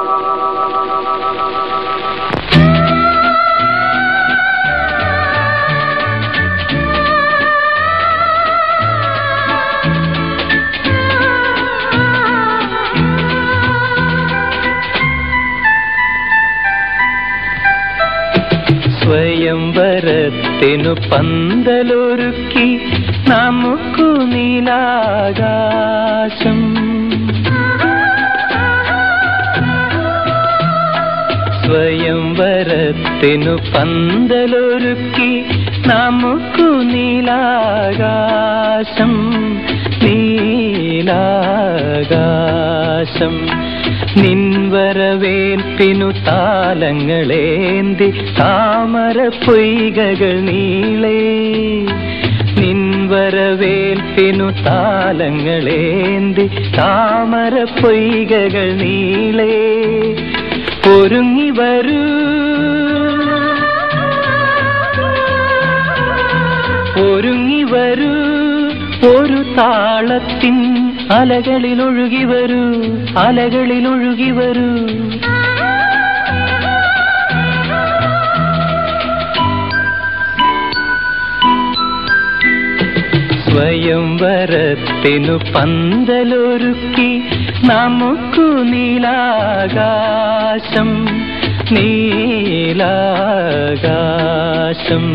സ്വയംവരത്തിനു പന്തലൊരുക്കി നമുക്കു നീലാകാശം സ്വയംവരത്തിനു പന്തലൊരുക്കി നമുക്കു നീലാകാശം നീലാകാശം നിൻവരവേൽപ്പിനു താലങ്ങളേന്തി താമര പൊയ്കകൾ നീളേ നിൻവരവേൽപ്പിനു താലങ്ങളേന്തി താമര പൊയ്കകൾ നീളേ ഒരുങ്ങി വരൂ ഒരുങ്ങി വരൂ ഒരു താളത്തിൻ അലകളിൽ ഒഴുകി വരൂ അലകളിൽ ഒഴുകി വരൂ സ്വയംവരത്തിനു പന്തലൊരുക്കി നമുക്കു നീലാകാശം നീലാകാശം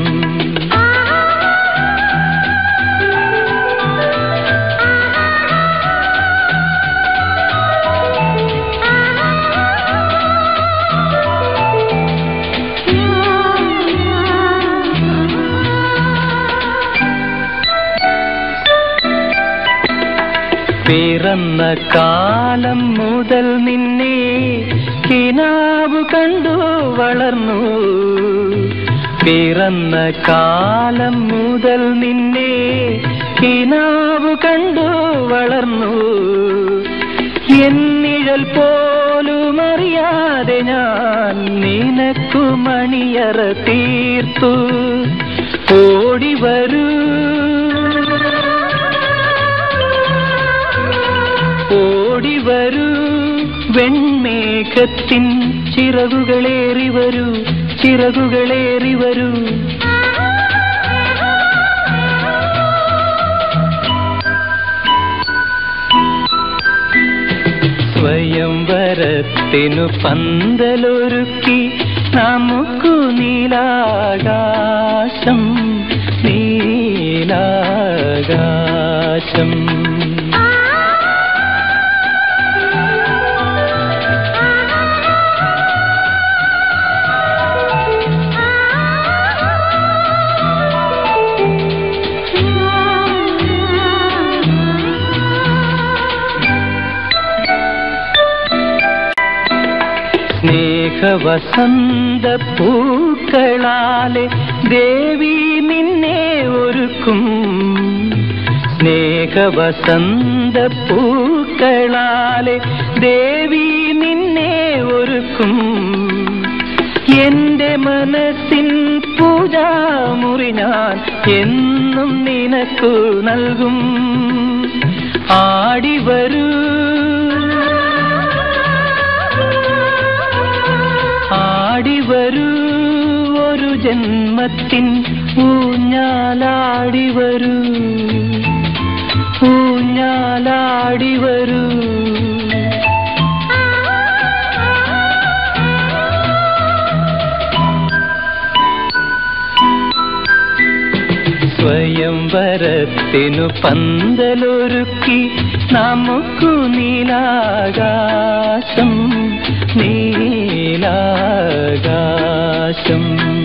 പിറന്ന കാലം മുതൽ നിന്നെ കിനാവ് കണ്ടു വളർന്നു പിറന്ന കാലം മുതൽ നിന്നെ കിനാവ് കണ്ടു വളർന്നു എന്നിഴൽ പോലും അറിയാതെ ഞാൻ നിനക്കു മണിയറ തീർത്തു ഓടി വരൂ ഓടി വരൂ വെൺമേഘത്തിൻ ചിറകുകളേറി വരൂ ചിറകുകളേറി വരൂ സ്വയംവരത്തിനു പന്തലൊരുക്കി നമുക്കു നീലാകാശം നീലാകാശം സ്നേഹവസന്ത പൂക്കളാലെ ദേവി നിന്നെ ഒരുക്കും സ്നേഹവസന്ത പൂക്കളാലെ ദേവി നിന്നെ ഒരുക്കും എന്റെ മനസ്സിൻ പൂജാമുറി ഞാൻ എന്നും നിനക്കു നൽകും ആടി വരൂ ആടി വരൂ ഒരു ജന്മത്തിൻ ഊഞ്ഞാലാടി വരൂ ഊഞ്ഞാലാടി വരൂ സ്വയംവരത്തിനു പന്തലൊരുക്കി നമുക്കു നീലാകാശം നീലാകാശം